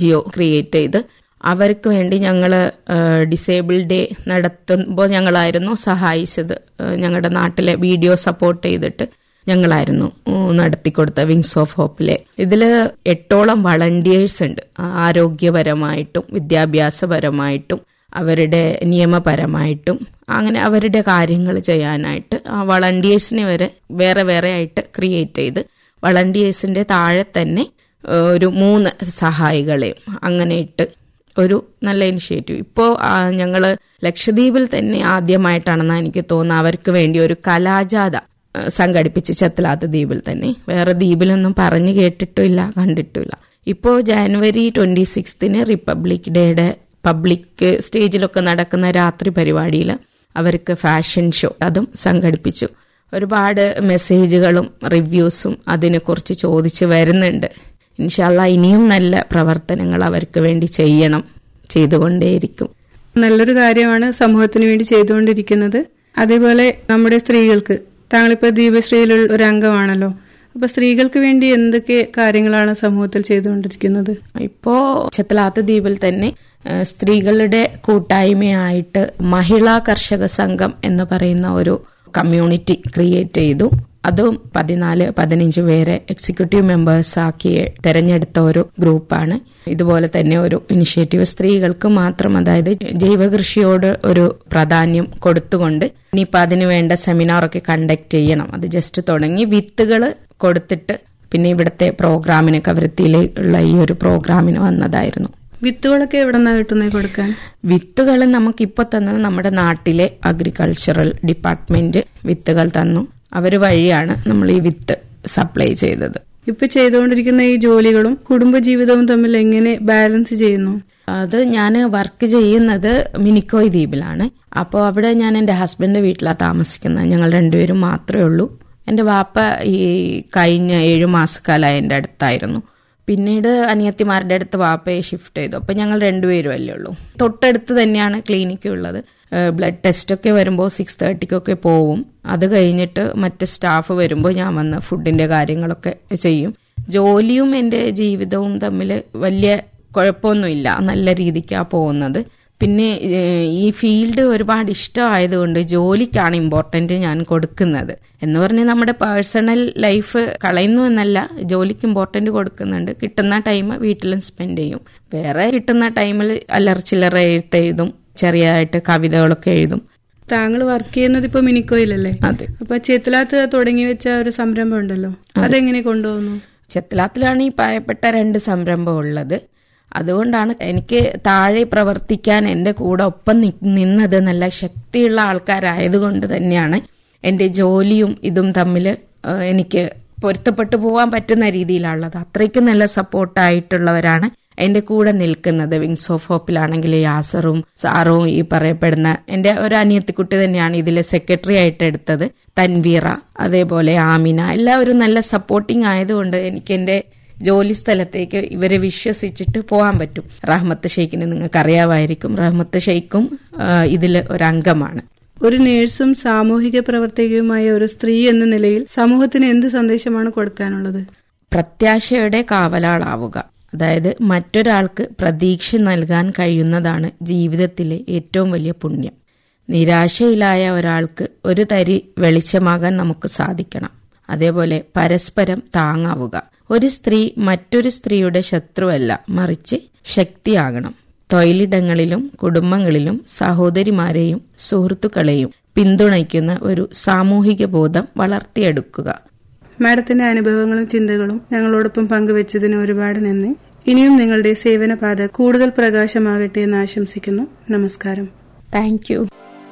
Jio create ചെയ്ത് അവർക്ക് വേണ്ടി ഞങ്ങൾ ഡിസേബിൾ ഡേ നടത്തുമ്പോൾ ഞങ്ങളായിരുന്നു സഹായിച്ചത് ഏഹ് ഞങ്ങളുടെ നാട്ടിലെ വീഡിയോ സപ്പോർട്ട് ചെയ്തിട്ട് ഞങ്ങളായിരുന്നു ഉം, നടത്തിക്കൊടുത്ത വിങ്സ് ഓഫ് ഹോപ്പിലെ ഇതില് എട്ടോളം വളണ്ടിയേഴ്സ് ഉണ്ട് ആരോഗ്യപരമായിട്ടും വിദ്യാഭ്യാസപരമായിട്ടും അവരുടെ നിയമപരമായിട്ടും അങ്ങനെ അവരുടെ കാര്യങ്ങൾ ചെയ്യാനായിട്ട് ആ വളണ്ടിയേഴ്സിനെ വരെ വേറെ വേറെ ആയിട്ട് ക്രിയേറ്റ് ചെയ്ത് വളണ്ടിയേഴ്സിന്റെ താഴെ തന്നെ ഏഹ്, ഒരു മൂന്ന് സഹായികളെയും അങ്ങനെ ഇട്ട് ഒരു നല്ല ഇനിഷ്യേറ്റീവ് ഇപ്പോൾ ഞങ്ങൾ ലക്ഷദ്വീപിൽ തന്നെ ആദ്യമായിട്ടാണെന്ന് എനിക്ക് തോന്നുന്നത് അവർക്ക് വേണ്ടി ഒരു കലാജാഥ ഏഹ്, സംഘടിപ്പിച്ച് ചെത്തലാത്ത ദ്വീപിൽ തന്നെ വേറെ ദ്വീപിലൊന്നും പറഞ്ഞു കേട്ടിട്ടുമില്ല കണ്ടിട്ടുമില്ല ഇപ്പോൾ ജാനുവരി ട്വന്റി സിക്സ്തിന് റിപ്പബ്ലിക് ഡേയുടെ പബ്ലിക് സ്റ്റേജിലൊക്കെ നടക്കുന്ന രാത്രി പരിപാടിയിൽ അവർക്ക് ഫാഷൻ ഷോ അതും സംഘടിപ്പിച്ചു ഒരുപാട് മെസ്സേജുകളും റിവ്യൂസും അതിനെക്കുറിച്ച് ചോദിച്ച് വരുന്നുണ്ട് ഇൻഷാല്ല ഇനിയും നല്ല പ്രവർത്തനങ്ങൾ അവർക്ക് വേണ്ടി ചെയ്യണം ചെയ്തുകൊണ്ടേയിരിക്കും നല്ലൊരു കാര്യമാണ് സമൂഹത്തിന് വേണ്ടി ചെയ്തുകൊണ്ടിരിക്കുന്നത് അതേപോലെ നമ്മുടെ സ്ത്രീകൾക്ക് താങ്കളിപ്പോ ദീപശ്രീയിലുള്ള ഒരു അംഗമാണല്ലോ അപ്പൊ സ്ത്രീകൾക്ക് വേണ്ടി എന്തൊക്കെ കാര്യങ്ങളാണ് സമൂഹത്തിൽ ചെയ്തുകൊണ്ടിരിക്കുന്നത് ഇപ്പോ ചെത്തലാത്ത ദ്വീപിൽ തന്നെ ഏഹ്, സ്ത്രീകളുടെ കൂട്ടായ്മയായിട്ട് മഹിളാ കർഷക സംഘം എന്ന് പറയുന്ന ഒരു കമ്മ്യൂണിറ്റി ക്രിയേറ്റ് ചെയ്തു അതും പതിനാല് പതിനഞ്ച് പേരെ എക്സിക്യൂട്ടീവ് മെമ്പേഴ്സ് ആക്കി തെരഞ്ഞെടുത്ത ഒരു ഗ്രൂപ്പാണ് ഇതുപോലെ തന്നെ ഒരു ഇനിഷ്യേറ്റീവ് സ്ത്രീകൾക്ക് മാത്രം അതായത് ജൈവകൃഷിയോട് ഒരു പ്രാധാന്യം കൊടുത്തുകൊണ്ട് ഇനിയിപ്പോൾ അതിനു വേണ്ട സെമിനാറൊക്കെ കണ്ടക്ട് ചെയ്യണം അത് ജസ്റ്റ് തുടങ്ങി വിത്തുകൾ കൊടുത്തിട്ട് പിന്നെ ഇവിടുത്തെ പ്രോഗ്രാമിന് കവരത്തിയിലുള്ള ഈ ഒരു പ്രോഗ്രാമിന് വന്നതായിരുന്നു വിത്തുകളൊക്കെ എവിടെ നിന്നാണ് കിട്ടുന്നത് കൊടുക്കാൻ വിത്തുകൾ നമുക്കിപ്പോൾ തന്നത് നമ്മുടെ നാട്ടിലെ അഗ്രികൾച്ചറൽ ഡിപ്പാർട്ട്മെന്റ് വിത്തുകൾ തന്നു അവർ വഴിയാണ് നമ്മൾ ഈ വിത്ത് സപ്ലൈ ചെയ്തത് ഇപ്പൊ ചെയ്തുകൊണ്ടിരിക്കുന്ന ഈ ജോലികളും കുടുംബജീവിതവും തമ്മിൽ എങ്ങനെ ബാലൻസ് ചെയ്യുന്നു അത് ഞാൻ വർക്ക് ചെയ്യുന്നത് മിനിക്കോയ് ദ്വീപിലാണ് അപ്പോൾ അവിടെ ഞാൻ എൻ്റെ ഹസ്ബൻഡ് വീട്ടിലാണ് താമസിക്കുന്നത് ഞങ്ങൾ രണ്ടുപേരും മാത്രമേ ഉള്ളൂ എൻ്റെ വാപ്പ ഈ കഴിഞ്ഞ ഏഴു മാസക്കാലമായി എൻ്റെ അടുത്തായിരുന്നു പിന്നീട് അനിയത്തിമാരുടെ അടുത്ത് വാപ്പയെ ഷിഫ്റ്റ് ചെയ്തു അപ്പം ഞങ്ങൾ രണ്ടുപേരും അല്ലേ ഉള്ളൂ തൊട്ടടുത്ത് തന്നെയാണ് ക്ലിനിക്ക് ഉള്ളത് ബ്ലഡ് ടെസ്റ്റ് ഒക്കെ വരുമ്പോൾ സിക്സ് തേർട്ടിക്കൊക്കെ പോവും അത് കഴിഞ്ഞിട്ട് മറ്റ് സ്റ്റാഫ് വരുമ്പോൾ ഞാൻ വന്ന് ഫുഡിന്റെ കാര്യങ്ങളൊക്കെ ചെയ്യും ജോലിയും എൻ്റെ ജീവിതവും തമ്മിൽ വലിയ കുഴപ്പമൊന്നുമില്ല നല്ല രീതിക്കാണ് പോകുന്നത് പിന്നെ ഏഹ്, ഈ ഫീൽഡ് ഒരുപാട് ഇഷ്ടമായതുകൊണ്ട് ജോലിക്കാണ് ഇമ്പോർട്ടന്റ് ഞാൻ കൊടുക്കുന്നത് എന്ന് പറഞ്ഞ് നമ്മുടെ പേഴ്സണൽ ലൈഫ് കളയുന്നു എന്നല്ല ജോലിക്ക് ഇമ്പോർട്ടന്റ് കൊടുക്കുന്നുണ്ട് കിട്ടുന്ന ടൈം വീട്ടിലും സ്പെൻഡ് ചെയ്യും വേറെ കിട്ടുന്ന ടൈമിൽ അല്ലറ ചില്ലറ എഴുത്തെഴുതും ചെറിയതായിട്ട് കവിതകളൊക്കെ എഴുതും താങ്കൾ വർക്ക് ചെയ്യുന്നത് ഇപ്പൊ മിനിക്കോയിലല്ലേ അതെ അപ്പൊ ചേത്തലാത്ത് തുടങ്ങി വെച്ച ഒരു സംരംഭം ഉണ്ടല്ലോ അതെങ്ങനെ കൊണ്ടുപോകുന്നു ചെത്തലാത്തിലാണ് ഈ പറയപ്പെട്ട രണ്ട് സംരംഭം ഉള്ളത് അതുകൊണ്ടാണ് എനിക്ക് താഴെ പ്രവർത്തിക്കാൻ എൻ്റെ കൂടെ ഒപ്പം നി- നിന്നത് നല്ല ശക്തിയുള്ള ആൾക്കാരായതുകൊണ്ട് തന്നെയാണ് എൻ്റെ ജോലിയും ഇതും തമ്മിൽ എനിക്ക് പൊരുത്തപ്പെട്ടു പോകാൻ പറ്റുന്ന രീതിയിലുള്ളത് അത്രയ്ക്കും നല്ല സപ്പോർട്ടായിട്ടുള്ളവരാണ് എന്റെ കൂടെ നിൽക്കുന്നത് വിങ്സ് ഓഫ് ഹോപ്പിലാണെങ്കിൽ യാസറും സാറും ഈ പറയപ്പെടുന്ന എന്റെ ഒരു അനിയത്തിക്കുട്ടി തന്നെയാണ് ഇതിലെ സെക്രട്ടറി ആയിട്ട് എടുത്തത് തൻവീറ അതേപോലെ ആമിന എല്ലാവരും നല്ല സപ്പോർട്ടിങ് ആയതുകൊണ്ട് എനിക്ക് എന്റെ ജോലി സ്ഥലത്തേക്ക് ഇവരെ വിശ്വസിച്ചിട്ട് പോകാൻ പറ്റും റഹ്മത്ത് ഷെയ്ഖിനെ നിങ്ങൾക്ക് അറിയാമായിരിക്കും റഹ്മത്ത് ഷെയ്ഖും ഇതിൽ ഒരു അംഗമാണ് ഒരു നേഴ്സും സാമൂഹിക പ്രവർത്തകയുമായ ഒരു സ്ത്രീ എന്ന നിലയിൽ സമൂഹത്തിന് എന്ത് സന്ദേശമാണ് കൊടുക്കാനുള്ളത് പ്രത്യാശയുടെ കാവലാളാവുക അതായത് മറ്റൊരാൾക്ക് പ്രതീക്ഷ നൽകാൻ കഴിയുന്നതാണ് ജീവിതത്തിലെ ഏറ്റവും വലിയ പുണ്യം നിരാശയിലായ ഒരാൾക്ക് ഒരു തരി വെളിച്ചമാകാൻ നമുക്ക് സാധിക്കണം അതേപോലെ പരസ്പരം താങ്ങാവുക ഒരു സ്ത്രീ മറ്റൊരു സ്ത്രീയുടെ ശത്രുവല്ല മറിച്ച് ശക്തിയാകണം തൊഴിലിടങ്ങളിലും കുടുംബങ്ങളിലും സഹോദരിമാരെയും സുഹൃത്തുക്കളെയും പിന്തുണയ്ക്കുന്ന ഒരു സാമൂഹിക ബോധം വളർത്തിയെടുക്കുക മാഡത്തിന്റെ അനുഭവങ്ങളും ചിന്തകളും ഞങ്ങളോടൊപ്പം പങ്കുവച്ചതിന് ഒരുപാട് നന്ദി ഇനിയും നിങ്ങളുടെ സേവനപാത കൂടുതൽ പ്രകാശമാകട്ടെ എന്ന് ആശംസിക്കുന്നു നമസ്കാരം താങ്ക് യു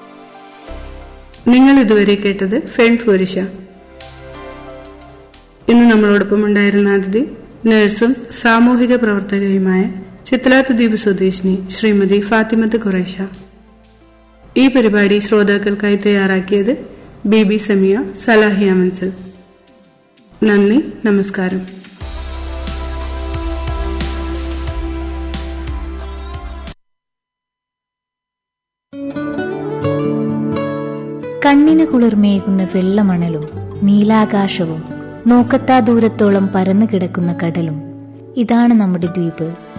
നിങ്ങൾ ഇതുവരെ കേട്ടത് ഫെൺ ഫൂരിഷ ഇന്ന് നമ്മളോടൊപ്പം ഉണ്ടായിരുന്ന അതിഥി നഴ്സും സാമൂഹിക പ്രവർത്തകയുമായ ചിത്ലാത്ത് ദ്വീപ് സ്വദേശിനി ശ്രീമതി ഫാത്തിമത്ത് ഖുറൈഷ ഈ പരിപാടി ശ്രോതാക്കൾക്കായി തയ്യാറാക്കിയത് ബി ബി സമിയ സലാഹിയ മൻസൽ നന്ദി നമസ്കാരം കണ്ണിന് കുളിർമയേകുന്ന വെള്ളമണലും നീലാകാശവും നോക്കത്താ ദൂരത്തോളം പരന്നു കിടക്കുന്ന കടലും ഇതാണ് നമ്മുടെ ദ്വീപ്